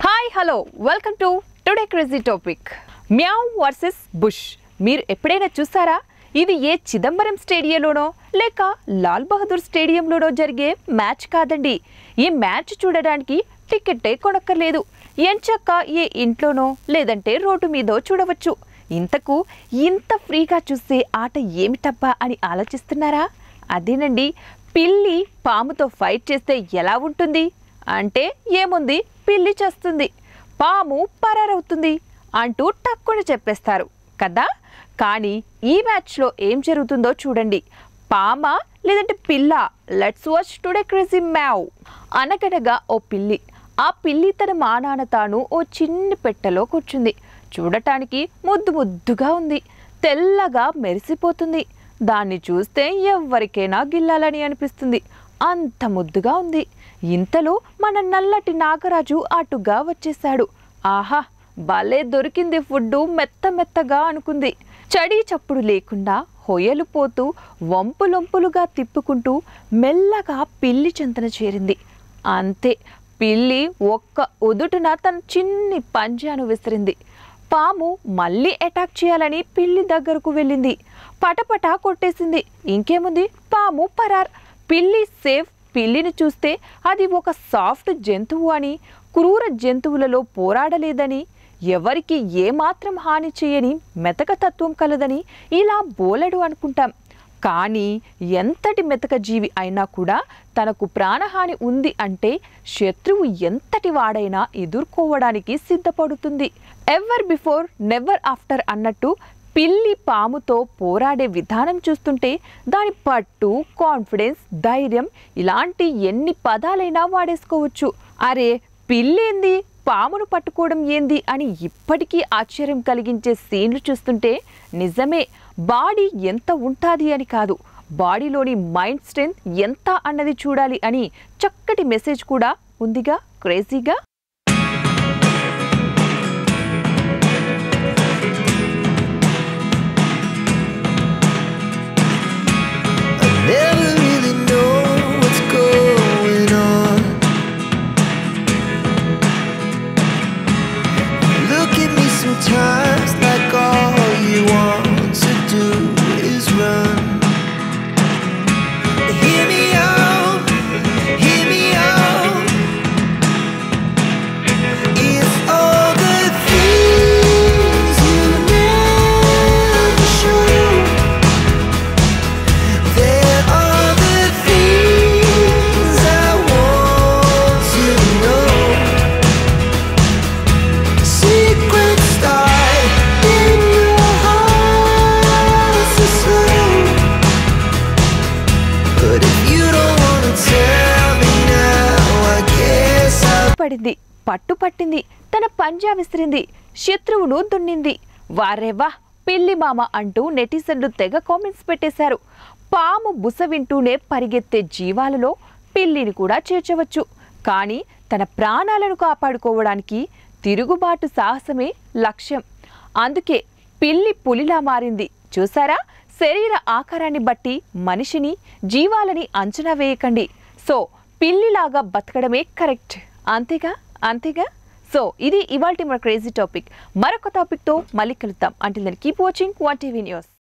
Hi hello welcome to today crazy topic meow versus బుష్ మీరు ఎప్పుడైనా చూసారా ఇది ఏ చిదంబరం స్టేడియంలోనో లేక లాల్ బహదూర్ స్టేడియంలోనో జరిగే మ్యాచ్ కాదండి ఈ మ్యాచ్ చూడడానికి టికెట్టే కొనక్కర్లేదు ఎంచక్క ఏ ఇంట్లోనో లేదంటే రోడ్డు మీదో చూడవచ్చు ఇంతకు ఇంత ఫ్రీగా చూసే ఆట ఏమిటబ్బా అని ఆలోచిస్తున్నారా అదేనండి పిల్లి పాముతో ఫైట్ చేస్తే ఎలా ఉంటుంది అంటే ఏముంది పిల్లి చేస్తుంది పాము పరారవుతుంది అంటూ టక్కున చెప్పేస్తారు కదా కానీ ఈ మ్యాచ్లో ఏం జరుగుతుందో చూడండి పామ లేదంటే పిల్ల లెట్స్ వాచ్ టుడే క్రేజీ మ్యావ్ అనగనగా ఓ పిల్లి ఆ పిల్లి తన మానాన తాను ఓ చిన్న పెట్టెలో కూర్చుంది చూడటానికి ముద్దు ముద్దుగా ఉంది తెల్లగా మెరిసిపోతుంది దాన్ని చూస్తే ఎవరికైనా గిల్లాలని అనిపిస్తుంది అంత ముద్దుగా ఉంది ఇంతలో మన నల్లటి నాగరాజు అటుగా వచ్చేశాడు ఆహా భలే దొరికింది ఫుడ్డు మెత్త మెత్తగా అనుకుంది చడి చప్పుడు లేకుండా హొయలు పోతూ వంపులొంపులుగా తిప్పుకుంటూ మెల్లగా పిల్లి చెంతన చేరింది అంతే పిల్లి ఒక్క ఉదుటున తన చిన్ని పంజాను విసిరింది పాము మళ్ళీ అటాక్ చేయాలని పిల్లి దగ్గరకు వెళ్ళింది పటపటా కొట్టేసింది ఇంకేముంది పాము పరార్ పిల్లి సేఫ్ పిల్లిని చూస్తే అది ఒక సాఫ్ట్ జంతువు అని క్రూర జంతువులలో పోరాడలేదని ఎవరికి ఏమాత్రం హాని చేయని మెతక తత్వం కలదని ఇలా బోలెడు అనుకుంటాం కానీ ఎంతటి మెతక జీవి అయినా కూడా తనకు ప్రాణహాని ఉంది అంటే శత్రువు ఎంతటి వాడైనా ఎదుర్కోవడానికి సిద్ధపడుతుంది ఎవర్ బిఫోర్ నెవర్ ఆఫ్టర్ అన్నట్టు పిల్లి పాముతో పోరాడే విధానం చూస్తుంటే దాని పట్టు కాన్ఫిడెన్స్ ధైర్యం ఇలాంటి ఎన్ని పదాలైనా వాడేసుకోవచ్చు అరే పిల్లేంది పామును పట్టుకోవడం ఏంది అని ఇప్పటికీ ఆశ్చర్యం కలిగించే సీన్లు చూస్తుంటే నిజమే బాడీ ఎంత ఉంటుంది అని కాదు బాడీలోని మైండ్ స్ట్రెంత్ ఎంత అన్నది చూడాలి అని చక్కటి మెసేజ్ కూడా ఉందిగా క్రేజీగా Never really know what's going on. Look at me sometimes like all you want to do is run. Hear me out, hear me out. It's all the things you never show. There are the things I want to know. Secrets die in your heart so slow. But if you don't wanna tell me now, I guess I'll. పడింది పట్టు పట్టింది తన పంజా విసిరింది శత్రువును దున్నింది వారేవా పిల్లి మామ అంటూ నెటిజన్లు తెగ కామెంట్స్ పెట్టేశారు పాము బుస వింటూనే పరిగెత్తే జీవాలలో పిల్లిని కూడా చేర్చవచ్చు కానీ తన ప్రాణాలను కాపాడుకోవడానికి తిరుగుబాటు సాహసమే లక్ష్యం అందుకే పిల్లి పులిలా మారింది చూసారా శరీర ఆకారాన్ని బట్టి మనిషిని జీవాలని అంచనా వేయకండి సో పిల్లిలాగా బతకడమే కరెక్ట్ అంతేగా అంతేగా సో ఇది ఇవాల్టి మన క్రేజీ టాపిక్ మరొక టాపిక్తో మళ్ళీ కలుద్దాం అంటే keep watching one TV news